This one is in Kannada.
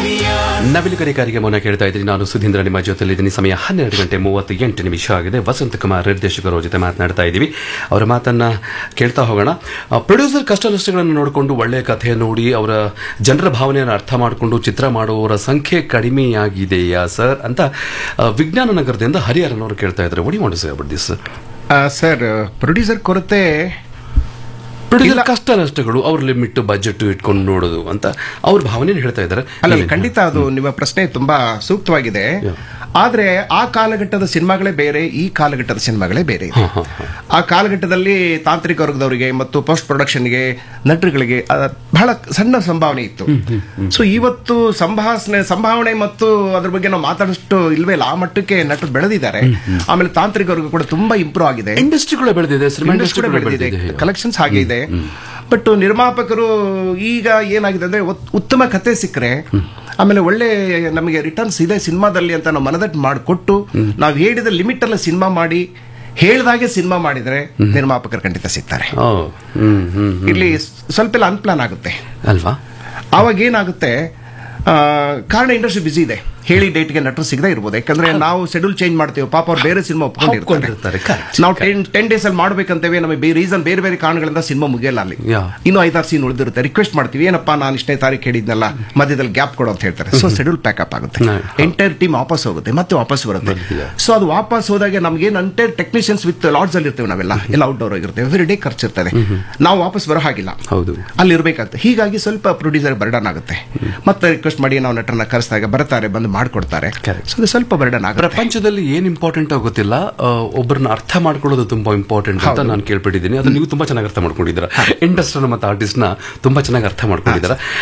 ನವಿಲು ಕರಿಕಾರಿಗೆ ಮೌನ ಕೇಳ್ತಾ ಇದ್ದೀನಿ ನಾನು ಸುಧೀಂದ್ರ ನಿಮ್ಮ ಜೊತೆಲಿದ್ದೀನಿ ಸಮಯ ಹನ್ನೆರಡು ಗಂಟೆ ಮೂವತ್ತು ಎಂಟು ನಿಮಿಷ ಆಗಿದೆ ವಸಂತ ಕುಮಾರ್ ನಿರ್ದೇಶಕರ ಜೊತೆ ಮಾತನಾಡ್ತಾ ಇದ್ದೀವಿ ಅವರ ಮಾತನ್ನ ಕೇಳ್ತಾ ಹೋಗೋಣ ಪ್ರೊಡ್ಯೂಸರ್ ಕಷ್ಟ ನಷ್ಟಗಳನ್ನು ನೋಡಿಕೊಂಡು ಒಳ್ಳೆಯ ಕಥೆ ನೋಡಿ ಅವರ ಜನರ ಭಾವನೆಯನ್ನು ಅರ್ಥ ಮಾಡಿಕೊಂಡು ಚಿತ್ರ ಮಾಡುವವರ ಸಂಖ್ಯೆ ಕಡಿಮೆಯಾಗಿದೆಯಾ ಸರ್ ಅಂತ ಆ, ವಿಜ್ಞಾನ ನಗರದಿಂದ ಹರಿಹರನವರು ಕೇಳ್ತಾ ಇದ್ದಾರೆ ಒಡಿ ಮಾಡಿ ಸರ್ ದಿಸ್ ಸರ್ ಪ್ರೊಡ್ಯೂಸರ್ ಕೊರತೆ ಪ್ರೊಡ್ಯೂಸರ್ ಕಷ್ಟ ನಷ್ಟಗಳು ಅವ್ರ ಲಿಮಿಟ್ ಬಜೆಟ್ ಇಟ್ಕೊಂಡು ನೋಡೋದು ಅಂತ ಅವ್ರ ಭಾವನೆ ಹೇಳ್ತಾ ಇದ್ದಾರೆ ಅಲ್ಲ ಖಂಡಿತ ಅದು ನಿಮ್ಮ ಪ್ರಶ್ನೆ ತುಂಬಾ ಸೂಕ್ತವಾಗಿದೆ ಆದ್ರೆ ಆ ಕಾಲಘಟ್ಟದ ಸಿನಿಮಾಗಳೇ ಬೇರೆ ಈ ಕಾಲಘಟ್ಟದ ಸಿನಿಮಾಗಳೇ ಬೇರೆ ಇದೆ. ಆ ಕಾಲಘಟ್ಟದಲ್ಲಿ ತಾಂತ್ರಿಕ ವರ್ಗದವರಿಗೆ ಮತ್ತು ಪೋಸ್ಟ್ ಪ್ರೊಡಕ್ಷನ್ಗೆ ನಟರುಗಳಿಗೆ ಆ, ಬಹಳ ಸಣ್ಣ ಸಂಭಾವನೆ ಇತ್ತು ಸೊ ಇವತ್ತು ಸಂಭಾಷಣೆ ಸಂಭಾವನೆ ಮತ್ತು ಅದ್ರ ಬಗ್ಗೆ ನಾವು ಮಾತಾಡೋಷ್ಟು ಇಲ್ವೇ ಇಲ್ಲ ಆ ಮಟ್ಟಕ್ಕೆ ನಟರು ಬೆಳೆದಿದ್ದಾರೆ ಆಮೇಲೆ ತಾಂತ್ರಿಕ ವರ್ಗ ಕೂಡ ತುಂಬಾ ಇಂಪ್ರೂವ್ ಆಗಿದೆ ಇಂಡಸ್ಟ್ರಿ ಕೂಡ ಬೆಳೆದಿದೆ ಸಿನಿಮಾ ಇಂಡಸ್ಟ್ರಿ ಇಂಡಸ್ಟ್ರಿ ಕೂಡ ಕೂಡ ಬೆಳೆದಿದೆ ಬೆಳೆದಿದೆ ಕಲೆಕ್ಷನ್ಸ್ ಹಾಗೆ ಇದೆ ಬಟ್ ನಿರ್ಮಾಪಕರು ಈಗ ಏನಾಗಿದೆ ಅಂದ್ರೆ ಉತ್- ಉತ್ತಮ ಕತೆ ಸಿಕ್ಕರೆ ಆಮೇಲೆ ಒಳ್ಳೆ ನಮಗೆ ರಿಟರ್ನ್ಸ್ ಇದೆ ಸಿನಿಮಾದಲ್ಲಿ ಅಂತ ನಾವು ಮನದಟ್ಟು ಮಾಡಿಕೊಟ್ಟು ನಾವು ಹೇಳಿದ ಲಿಮಿಟ್ ಅಲ್ಲ ಸಿನಿಮಾ ಮಾಡಿ ಹೇಳ್ದಾಗೆ ಸಿನಿಮಾ ಮಾಡಿದ್ರೆ ನಿರ್ಮಾಪಕರು ಖಂಡಿತ ಸಿಗ್ತಾರೆ ಓ ಹ್ಮ್ ಹ್ಮ್ ಹ್ಮ್. ಇಲ್ಲಿ ಸ್ವಲ್ಪ ಎಲ್ಲ ಅನ್ಪ್ಲಾನ್ ಆಗುತ್ತೆ ಅಲ್ವಾ ಆವಾಗ ಏನಾಗುತ್ತೆ ಆ, ಕಾರಣ ಇಂಡಸ್ಟ್ರಿ ಬಿಸಿ ಇದೆ ಹೇಳಿ ಡೇಟ್ಗೆ ನಟರು ಸಿಗದೇ ಇರ್ಬೋದು ಯಾಕಂದ್ರೆ ನಾವು ಶೆಡ್ಯೂಲ್ ಚೇಂಜ್ ಮಾಡ್ತೀವಿ ಪಾಪ ಅವ್ರು ಬೇರೆ ಸಿನಿಮಾ ಒಪ್ಕೊಂಡಿರ್ತಾರೆ, ಒಪ್ಕೊಂಡಿರ್ತಾರೆ correct, ನಾವು ಟೆನ್ ಟೆನ್ ಡೇಸ್ ಅಲ್ಲಿ ಮಾಡ್ಬೇಕಂತೇವೆ ನಮಗೆ ರೀಸನ್ ಬೇರೆ ಬೇರೆ ಕಾರಣಗಳಿಂದ ಸಿನಿಮಾ ಮುಗಿಯಲ್ಲ ಅಲ್ಲಿ Yeah. ಇನ್ನು ಐದಾರು ಸೀನ್ ಉಳಿದಿರುತ್ತೆ ರಿಕ್ವೆಸ್ಟ್ ಮಾಡ್ತೀವಿ ಏನಪ್ಪ ನಾನು ಇಷ್ಟೇ ತಾರೀಕು ಹೇಳಿದ್ನಲ್ಲ ಮಧ್ಯದಲ್ಲಿ ಗ್ಯಾಪ್ ಕೊಡು ಅಂತ ಹೇಳ್ತಾರೆ ಸೊ ಶೆಡ್ಯೂಲ್ ಪ್ಯಾಕಪ್ ಆಗುತ್ತೆ ಹ್ಮ್. ಎಂಟೈರ್ ಟೀಮ್ ವಾಪಸ್ ಹೋಗುತ್ತೆ ಮತ್ತೆ ವಾಪಸ್ ಬರುತ್ತೆ ಬರ್ತೀಯ. ಸೊ ಅದು ವಾಪಸ್ ಹೋದಾಗ ನಮ್ಗೆ ಎಂಟೈರ್ ಟೆಕ್ನಿಷಿಯನ್ಸ್ ವಿತ್ ಲಾಡ್ಜ್ ಅಲ್ಲಿ ಇರ್ತೇವೆ ನಾವೆಲ್ಲ ಎಲ್ಲ ಔಟ್ಡೋರ್ ಆಗಿರ್ತೇವೆ ಎವ್ರಿ ಡೇ ಖರ್ಚಿರ್ತದೆ ನಾವು ವಾಪಸ್ ಬರೋ ಹಾಗಿಲ್ಲ ಹೌದು ಅಲ್ಲಿ ಇರ್ಬೇಕಾಗುತ್ತೆ ಹೀಗಾಗಿ ಸ್ವಲ್ಪ ಪ್ರೊಡ್ಯೂಸರ್ ಬರ್ಡನ್ ಆಗುತ್ತೆ ಮತ್ತೆ ರಿಕ್ವೆಸ್ಟ್ ಮಾಡಿ ನಾವು ನಟರನ್ನ ಕರೆಸಿದಾಗ ಬರ್ತಾರೆ ಬಂದು ಮಾಡ್ಕೊಡ್ತಾರೆ Correct. ಸೊ ಅದು ಸ್ವಲ್ಪ ಬರ್ಡನ್ ಆಗುತ್ತೆ ಪ್ರಪಂಚದಲ್ಲಿ ಏನ್ ಇಂಪಾರ್ಟೆಂಟ್ ಗೊತ್ತಿಲ್ಲ ಆ, ಒಬ್ಬರನ್ನ ಅರ್ಥ ಮಾಡ್ಕೊಳ್ಳೋದು ತುಂಬಾ ಇಂಪಾರ್ಟೆಂಟ್ ಅಂತ ನಾನು ಕೇಳ್ಬಿಟ್ಟಿದ್ದೀನಿ ಅದು ನೀವು ತುಂಬಾ ಚೆನ್ನಾಗಿ ಅರ್ಥ ಮಾಡ್ಕೊಂಡಿದ್ದೀರಾ ಇಂಡಸ್ಟ್ರಿ ಮತ್ತೆ ಆರ್ಟಿಸ್ಟ್ ನ ತುಂಬಾ ಚೆನ್ನಾಗಿ ಅರ್ಥ ಮಾಡ್ಕೊಂಡಿದ್ದೀರಾ